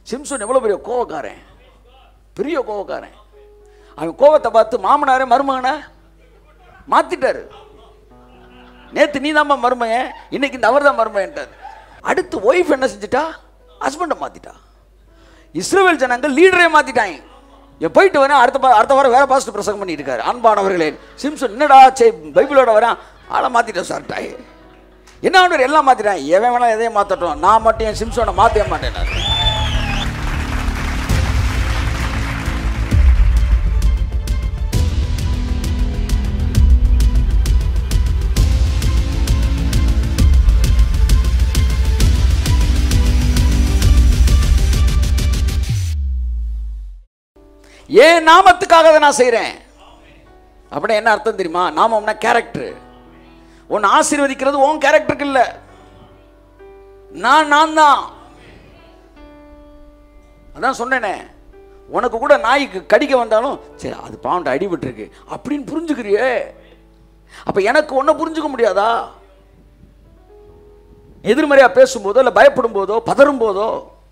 Simpson எவ்வளோ பெரிய கோவக்காரன் பெரிய கோவக்காரன் அவன் கோவத்தை பார்த்து மாமனாரே மருமகனை மாத்திட்டாரு நேத்து நீ தான் மருமகன் இன்னைக்கு இந்த அவர் தான் மருமகன்ட்டார் அடுத்து ஒய்ஃப் என்ன செஞ்சிட்டா ஹஸ்பண்டை மாத்திட்டா இஸ்ரேல் ஜனங்கள் லீடரே மாத்திட்டாங்க என் போயிட்டு வரேன் அடுத்த பா- அடுத்த வாரம் வேற பாஸ்ட் பிரசங்கம் பண்ணிட்டு இருக்காரு அன்பானவர்களே சிம்சன் என்னடா சே பைபிளோட வரேன் ஆளை மாத்திட்டேன் சார்ட்டாய் என்ன ஆண்டவர் எல்லாம் மாத்திட்டான் எவன் வேணா எதையும் மாத்தட்டும் நான் மட்டும் என் சிம்சோனை மாற்றவே மாட்டேன் நான். ஏன் நாமத்துக்காக அதை நான் செய்கிறேன் அப்படின்னா என்ன அர்த்தம் தெரியுமா நாமம்னா கேரக்டர் உன்னை ஆசீர்வதிக்கிறது உன் கேரக்டருக்கு இல்லை நான் நான் தான் அதான் சொன்னேனே உனக்கு கூட நாய்க்கு கடிக்க வந்தாலும் சரி அது பாவண்ட அடிபட்டிருக்கு அப்படின்னு புரிஞ்சுக்கிறியே அப்ப எனக்கு ஒன்றை புரிஞ்சுக்க முடியாதா எதிர்மறையா பேசும்போதோ இல்லை பயப்படும் போதோ பதறும் போதோ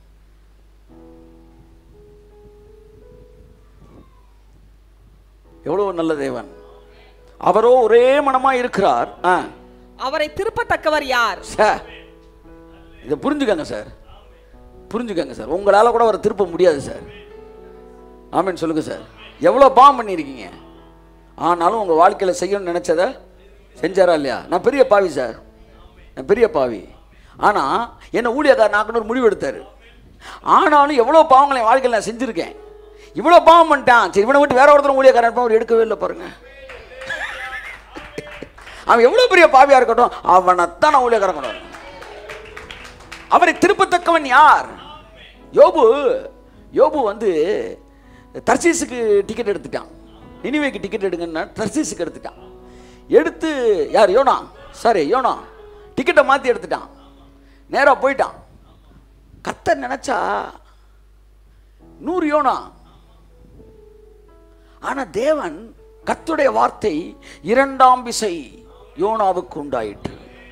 எவ்வளவு நல்ல தேவன் அவரோ ஒரே மனமா இருக்கிறார் ஆ அவரை திருப்பத்தக்கவர் யார் சார் இதை புரிஞ்சுக்கங்க சார் புரிஞ்சுக்கங்க சார் உங்களால் கூட அவரை திருப்ப முடியாது சார் ஆமீன் சொல்லுங்க சார் எவ்வளோ பாவம் பண்ணியிருக்கீங்க ஆனாலும் உங்கள் வாழ்க்கையில் செய்யணும்னு நினச்சதை செஞ்சாரா இல்லையா நான் பெரிய பாவி சார் நான் பெரிய பாவி ஆனால் என்னை ஊழியக்காரன் நாக்குன்னு ஒரு முடிவு எடுத்தார் ஆனாலும் எவ்வளோ பாவங்களை என் வாழ்க்கையில் நான் செஞ்சுருக்கேன் இவ்வளோ பாவம் பண்ணிட்டான் சரி இவனை விட்டு வேற ஒருத்தர் ஊழியக்காரன் இருப்பான், அவர் எடுக்கவே இல்லை பாருங்க அவன் எவ்வளோ பெரிய பாவியாக இருக்கட்டும் அவனைத்தான் நான் ஊழியக்காரன் கொண்டு வரணும். அவரை திருப்பத்தக்கவன் யார் யோபு யோபு வந்து தர்சீஸுக்கு டிக்கெட் எடுத்துட்டான் நினிவேக்கு டிக்கெட் எடுங்கன்னா தர்சீஸுக்கு எடுத்துட்டான் எடுத்து யார் யோனா சாரி யோனா டிக்கெட்டை மாற்றி எடுத்துட்டான் நேராக போயிட்டான் கத்தர் நினைச்சா நூறு யோனா ஆனா தேவன் கர்த்தருடைய வார்த்தை இரண்டாம் விசை யோனாவுக்கு உண்டாயிற்று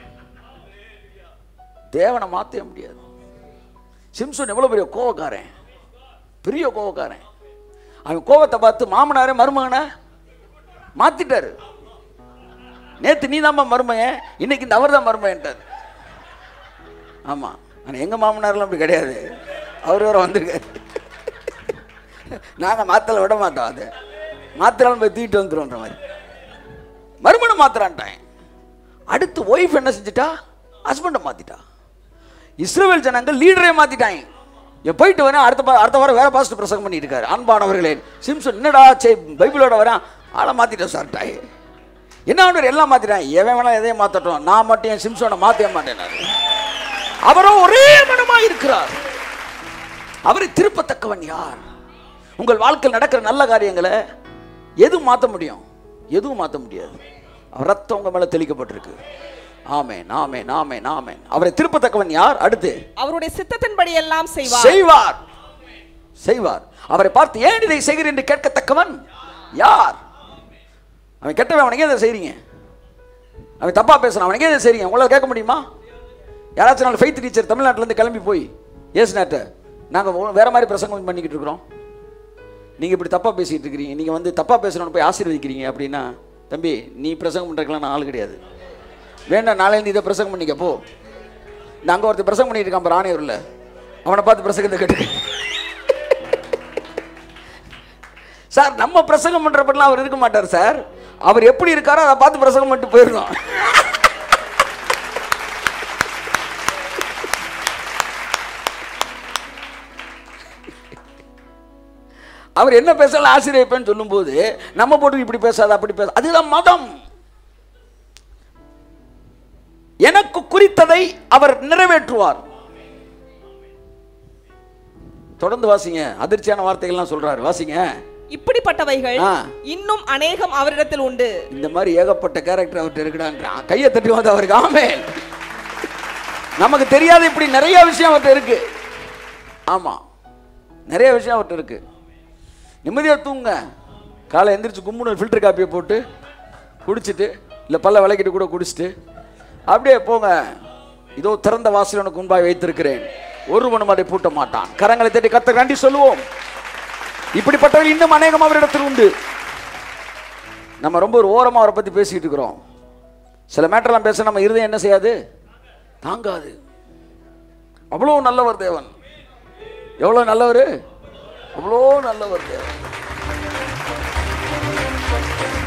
தேவனை மாற்றவே முடியாது சிம்சன் எவ்வளோ பெரிய கோவக்காரன் பெரிய கோவக்காரன் அவன் கோவத்தை பார்த்து மாமனாரே மருமகனை மாத்திட்டாரு நேத்து நீ தான் மருமகன் இன்னைக்கு இந்த அவர் தான் மருமகன்ட்டார் ஆமா ஆனா எங்க மாமனார்லாம் அப்படி கிடையாது அவர் வேற வந்திருக்காரு நாங்க மாத்தல விட மாட்டோம் அது மாத்திராலும் போய் தூக்கிட்டு வந்துருவோன்ற மாதிரி மறுமணம் மாத்திரான்ட்டான் அடுத்து ஒய்ஃப் என்ன செஞ்சிட்டா ஹஸ்பண்டை மாத்திட்டா இஸ்ரேல் ஜனங்கள் லீடரே மாத்திட்டாங்க என் போயிட்டு வரேன் அடுத்த பா- அடுத்த வாரம் வேற பாஸ்ட் பிரசங்கம் பண்ணிட்டு இருக்காரு அன்பானவர்களே சிம்சன் என்னடா சே பைபிளோட வரேன் ஆளை மாத்திட்டேன் சார்ட்டாய் என்ன ஆண்டவர் எல்லாம் மாத்திட்டான் எவன் வேணா எதையும் மாத்தட்டும் நான் மட்டும் என் சிம்சோனை மாத்தவே மாட்டேன் நான். அவரோ ஒரே மனமா இருக்கிறார் அவரை திருப்பத்தக்கவன் யார் உங்கள் வாழ்க்கையில் நடக்கிற நல்ல காரியங்களை எதுவும் மாற்ற முடியும் எதுவும் மாற்ற முடியாது அவர் ரத்தம் உங்க மேல தெளிக்கப்பட்டிருக்கு ஆமென் ஆமென் ஆமென் ஆமென் அவரை திருப்பத்தக்கவன் யார் அடுத்து அவருடைய சித்தத்தின்படி எல்லாம் செய்வார் செய்வார் செய்வார் அவரை பார்த்து ஏன் இதை செய்கிறேன் என்று கேட்கத்தக்கவன் யார் அவன் கெட்டவன் அவனுக்கு இதை செய்றீங்க அவன் தப்பா பேசுறான் அவனுக்கு இதை செய்றீங்க உங்களால் கேட்க முடியுமா யாராச்சும் நாள் ஃபெய்த் டீச்சர் தமிழ்நாட்டிலேருந்து கிளம்பி போய் ஏசுநாட்ட நாங்கள் வேற மாதிரி பிரசங்கம் பண்ணிக்கிட்டு இருக்கிறோம் நீங்கள் இப்படி தப்பாக பேசிக்கிட்டு இருக்கிறீங்க நீங்கள் வந்து தப்பாக பேசுகிறவனை போய் ஆசீர்வதிக்கிறீங்க அப்படின்னா தம்பி நீ பிரசங்கம் பண்ணுறதுக்கெல்லாம் நான் ஆள் கிடையாது வேண்டாம் நாளையிலேருந்து இதை பிரசங்கம் பண்ணிக்க போ இந்த அங்கே ஒருத்தர் பிரசங்கம் பண்ணிட்டு இருக்கான் பாரு ஆணையூரில் அவனை பார்த்து பிரசங்கத்தை கேட்டு சார் நம்ம பிரசங்கம் பண்ணுறப்பெல்லாம் அவர் இருக்க மாட்டார் சார் அவர் எப்படி இருக்காரோ அதை பார்த்து பிரசங்கம் பண்ணிட்டு போயிடணும் அவர் என்ன பேசலாம் ஆசிரியப்பேன்னு சொல்லும்போது நம்ம போட்டு இப்படி பேசாத அப்படி பேச அதுதான் மதம் எனக்கு குறித்ததை அவர் நிறைவேற்றுவார் தொடர்ந்து வாசிங்க அதிர்ச்சியான வார்த்தைகள்லாம் சொல்றாரு வாசிங்க இப்படிப்பட்டவைகள் ஆ. இன்னும் அநேகம் அவரிடத்தில் உண்டு இந்த மாதிரி ஏகப்பட்ட கேரக்டர் அவர்கிட்ட இருக்குடான்றான் கையை தட்டி வந்து அவருக்கு ஆமே நமக்கு தெரியாத இப்படி நிறைய விஷயம் அவர்கிட்ட இருக்கு ஆமா நிறைய விஷயம் அவர்கிட்ட இருக்கு நிம்மதியா தூங்க காலை எந்திரிச்சு கும்முன்னு ஃபில்டர் காப்பியை போட்டு குடிச்சிட்டு இல்லை பல்ல விளக்கிட்டு கூட குடிச்சிட்டு அப்படியே போங்க இதோ திறந்த வாசல் உனக்கு முன்பாக வைத்திருக்கிறேன் ஒருவனும் அதை பூட்ட மாட்டான் கரங்களை தட்டி கத்த நன்றி சொல்லுவோம் இப்படிப்பட்டவர்கள் இன்னும் அநேகம் அவரிடத்தில் உண்டு நம்ம ரொம்ப ஒரு ஓரமா அவரை பத்தி பேசிட்டு இருக்கிறோம் சில மேட்டர்லாம் பேச நம்ம இருதயம் என்ன செய்யாது தாங்காது அவ்வளோ நல்லவர் தேவன் எவ்வளோ நல்லவர் அவ்வளோ நல்லவர் தேவன்